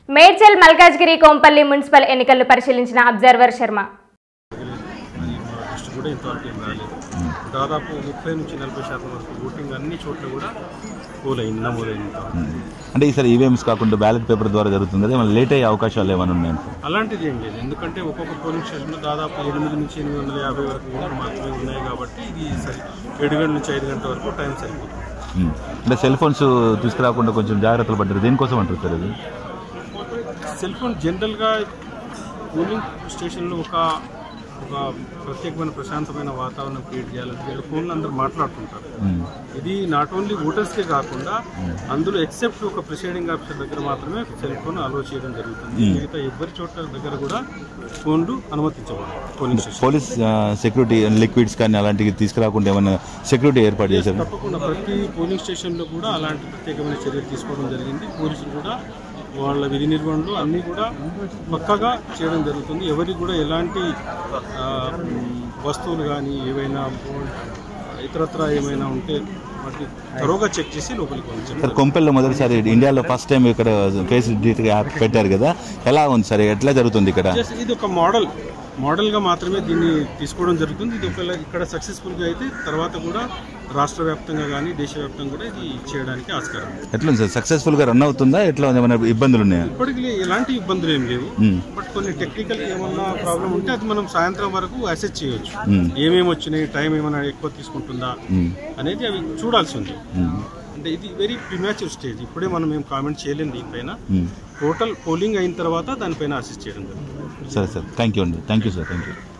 Medchal Malkajgiri Kompally municipal ఎన్నికలను పరిశీలించిన observer Sharma అది మా దృష్టి కూడా ఇంతవరకు ఏం రాలేదు దాదాపు ముప్పై నుంచి నలభై శాతం వరకు ఓటింగ్ అన్ని చోట్ల కూడా పోల్ అయింది నమోదైంది ఇంతవరకు. అంటే ఈసారి ఈవీఎంస్ కాకుండా బ్యాలెట్ పేపర్ ద్వారా జరుగుతుంది కదా ఏమైనా లేట్ అయ్యే అవకాశాలు ఏమైనా ఉన్నాయండి అలాంటిది ఏం లేదు ఎందుకంటే ఒక్కొక్క పోలింగ్ స్టేషన్లో దాదాపు ఎనిమిది నుంచి ఎనిమిది వందల యాభై వరకు ఓట్లు మాత్రమే ఉన్నాయి కాబట్టి ఇది సరి ఏడు గంటల నుంచి ఐదు గంటల వరకు టైం సరిపోతుంది ఉమ్. అంటే సెల్ ఫోన్స్ తీసుకురాకుండా కొంచెం జాగ్రత్తలు పడ్డారు దేనికోసం అంటారు సార్ అది సెల్ ఫోన్ జనరల్గా పోలింగ్ స్టేషన్లో ఒక ఒక ప్రత్యేకమైన ప్రశాంతమైన వాతావరణం క్రియేట్ చేయాలంటే వీళ్ళ ఫోన్లు అందరూ మాట్లాడుతుంటారు ఉమ్. ఇది నాట్ ఓన్లీ ఓటర్స్కే కాకుండా అందులో ఎక్సెప్ట్ ఒక ప్రిసైడింగ్ ఆఫీసర్ దగ్గర మాత్రమే సెల్ ఫోన్ అలో చేయడం జరుగుతుంది మిగతా ఎవరి చోట్ల దగ్గర కూడా ఫోన్లు అనుమతించబడదు పోలింగ్ స్టేషన్ పోలీస్ ఆ, సెక్యూరిటీ లిక్విడ్స్ కానీ అలాంటివి తీసుకురాకుండా ఏమైనా సెక్యూరిటీ ఏర్పాటు చేశారు తప్పకుండా ప్రతి పోలింగ్ స్టేషన్లో కూడా అలాంటి ప్రత్యేకమైన చర్యలు తీసుకోవడం జరిగింది పోలీసులు కూడా వాళ్ళ విధి నిర్వహణలో అన్నీ కూడా పక్కగా చేయడం జరుగుతుంది ఎవరికి కూడా ఎలాంటి ఆ, మ్, వస్తువులు కానీ ఏవైనా ఇతరత్ర ఏమైనా ఉంటే వాటిని త్వరగా చెక్ చేసి లోపలికి పంపించడం సార్ కొంపెల్లో మొదటిసారి ఇండియాలో ఫస్ట్ టైం ఇక్కడ ఫేస్ డిజిటల్ యాప్ పెట్టారు కదా ఎలా ఉంది సార్ ఎట్లా జరుగుతుంది ఇక్కడ జస్ట్ ఇది ఒక మోడల్ మోడల్గా మాత్రమే దీన్ని తీసుకోవడం జరుగుతుంది ఇది ఒకవేళ ఇక్కడ సక్సెస్ఫుల్గా అయితే తర్వాత కూడా రాష్ట్ర వ్యాప్తంగా కానీ దేశవ్యాప్తంగా కూడా ఇది చేయడానికి ఆస్కారం ఉంది. ఎట్లుంది సార్ సక్సెస్ఫుల్ గా రన్ అవుతుందా ఎట్లా ఉంది? ఏమైనా ఇబ్బందులు ఉన్నాయా ఇప్పటికి ఎలాంటి ఇబ్బందులు ఏం లేవు మ్మ్. బట్ కొన్ని టెక్నికల్ ఏమన్నా ప్రాబ్లం ఉంటే అది మనం సాయంత్రం వరకు అసెస్ చేయొచ్చు మ్మ్. ఏమేమి వచ్చినాయి టైం ఏమైనా ఎక్కువ తీసుకుంటుందా మ్మ్. అనేది అవి చూడాల్సి ఉంది మ్మ్. అంటే ఇది వెరీ ప్రిమాచ్యూర్ స్టేజ్ ఇప్పుడే మనం ఏం కామెంట్ చేయలేం దీనిపైన మ్మ్. టోటల్ పోలింగ్ అయిన తర్వాత దానిపైన అసెస్ చేయడం జరుగుతుంది సరే సార్ థ్యాంక్ యూ అండి thank you sir thank you